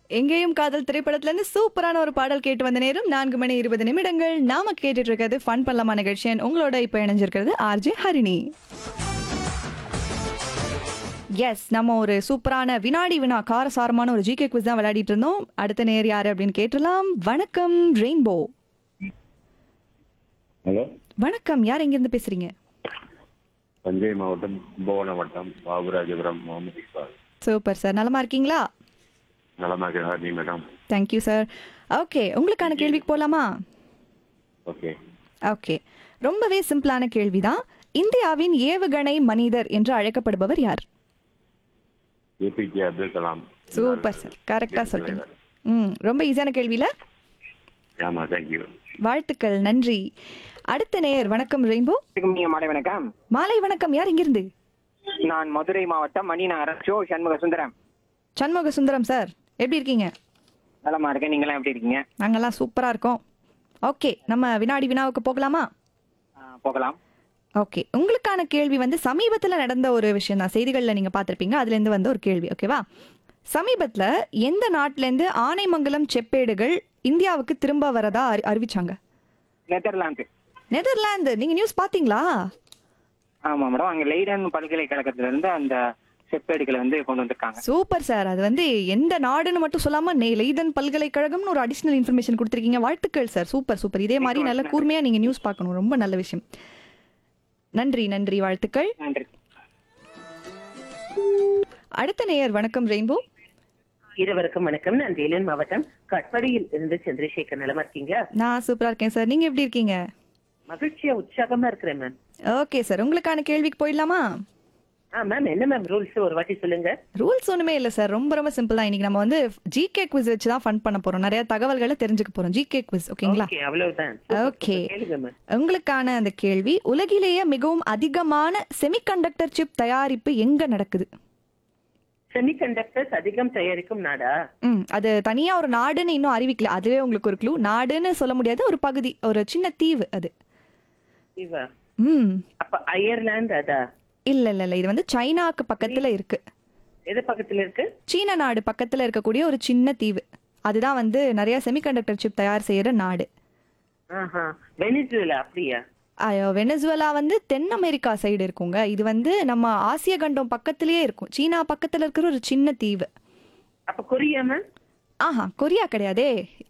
எங்கேயும் காதல் திரைப்படத்துல இருந்து சூப்பரான ஒரு பாடல் கேட்டு வந்த நேரம் நான்கு மணி இருபது நிமிடங்கள் நாம கேட்டுட்டு இருக்கிறது ஃபன் பண்ணலாமா நிகழ்ச்சி உங்களோட இப்ப இணைஞ்சிருக்கிறது ஆர்ஜே ஹரிணி எஸ் நம்ம ஒரு சூப்பரான வினாடி வினா காரசாரமான ஒரு ஜிகே குவிஸ் தான் விளையாடிட்டு இருந்தோம் அடுத்த நேர் யாரு அப்படின்னு கேட்டலாம் வணக்கம் ரெயின்போ ஹலோ வணக்கம் யார் எங்கிருந்து பேசுறீங்க தஞ்சை மாவட்டம் கும்பகோணம் வட்டம் பாபுராஜபுரம் முகமது இக்பால் சூப்பர் சார் நலமா இருக்கீங்களா நலமா இருக்கிறா நீ மேடம் தேங்க்யூ சார் ஓகே உங்களுக்கான கேள்விக்கு போலாமா ஓகே ஓகே ரொம்பவே சிம்பிளான கேள்விதான் இந்தியாவின் ஏவுகணை மனிதர் என்று அழைக்கப்படுபவர் யார் APJ Abdul Kalam super sir கரெக்டா சொல்லிட்டீங்க ம் ரொம்ப ஈஸியான கேள்வியில ஆமா தேங்க்யூ வாழ்த்துக்கள் நன்றி அடுத்த நேயர் வணக்கம் ரெயின்போ நீங்க மாலை வணக்கம் மாலை வணக்கம் யார் இங்கிருந்து நான் மதுரை மாவட்டம் மணிநகரம் ஷோ சண்முக சுந்தரம் சண்முக சுந்தரம் சார் எப்படி இருக்கீங்க நலமா இருக்கேன் நீங்களாம் எப்படி இருக்கீங்க நாங்கெல்லாம் சூப்பரா இருக்கோம் ஓகே நம்ம வினாடி வினாவுக்கு போகலாமா ஆ, போகலாம் ஓகே உங்களுக்கான கேள்வி வந்து சமீபத்தில் நடந்த ஒரு விஷயம் தான் செய்திகளில் நீங்கள் பார்த்துருப்பீங்க அதுலேருந்து வந்த ஒரு கேள்வி ஓகேவா சமீபத்தில் எந்த நாட்டிலேருந்து ஆனைமங்கலம் செப்பேடுகள் இந்தியாவுக்கு திரும்ப வரதா அறி அறிவிச்சாங்க நெதர்லாந்து நெதர்லாந்து நீங்கள் நியூஸ் பார்த்தீங்களா ஆமா மேடம் அங்க லெய்டன் பல்கலைக்கழகத்துல இருந்து அந்த செப்பேடுகளை வந்து கொண்டு வந்திருக்காங்க சூப்பர் சார் அது வந்து எந்த நாடுன்னு மட்டும் சொல்லாம நே லெய்டன் பல்கலைக்கழகம்னு ஒரு அடிஷ்னல் இன்ஃபர்மேஷன் கொடுத்துருக்கீங்க வாழ்த்துக்கள் சார் சூப்பர் சூப்பர் இதே மாதிரி நல்ல கூர்மையாக நீங்கள் நியூஸ் பார்க்கணும் ரொம்ப நல்ல விஷயம் நன்றி நன்றி வாழ்த்துக்கள் நன்றி அடுத்த நேயர் வணக்கம் ரெயின்போ இருவருக்கும் வணக்கம் நான் வேலூர் மாவட்டம் கட்படியில் இருந்து சந்திரசேகர் நலமா இருக்கீங்க நான் சூப்பரா இருக்கேன் சார் நீங்க எப்படி இருக்கீங்க மகிழ்ச்சியா உற்சாகமா இருக்கிறேன் மேம் ஓகே சார் உங்களுக்கான கேள்விக்கு போயிடலாமா ஆ மேம் என்ன மேம் ரூல்ஸ் ஒரு வாட்டி சொல்லுங்க ரூல்ஸ் ஒண்ணுமே இல்லை சார் ரொம்ப ரொம்ப சிம்பிள் தான் இன்னைக்கு நம்ம வந்து ஜிகே குவிஸ் வச்சு தான் ஃபன் பண்ண போறோம் நிறைய தகவல்களை தெரிஞ்சுக்க போறோம் ஜிகே குவிஸ் ஓகேங்களா ஓகே அவ்வளவுதான் ஓகே கேளுங்க மேம் உங்களுக்கான அந்த கேள்வி உலகிலேயே மிகவும் அதிகமான செமிகண்டக்டர் சிப் தயாரிப்பு எங்க நடக்குது செமிகண்டக்டர்ஸ் அதிகம் தயாரிக்கும் நாடா ம் அது தனியா ஒரு நாடுன்னு இன்னும் அறிவிக்கல அதுவே உங்களுக்கு ஒரு க்ளூ நாடுன்னு சொல்ல முடியாது ஒரு பகுதி ஒரு சின்ன தீவு அது இவா ம் அப்ப அயர்லாந்து அதா இல்ல இல்ல இல்ல இது வந்து சைனாக்கு பக்கத்துல இருக்கு எது பக்கத்துல இருக்கு சீன நாடு பக்கத்துல இருக்கக்கூடிய ஒரு சின்ன தீவு அதுதான் வந்து நிறைய செமிகண்டக்டர் சிப் தயார் செய்யற நாடு ஆஹா வெனிசுலா அப்படியா ஐயோ வெனசுவலா வந்து தென் அமெரிக்கா சைடு இருக்குங்க இது வந்து நம்ம ஆசிய கண்டம் பக்கத்திலேயே இருக்கும் சீனா பக்கத்துல இருக்கிற ஒரு சின்ன தீவு அப்ப கொரியா மேம் ஆஹா கொரியா கிடையாதே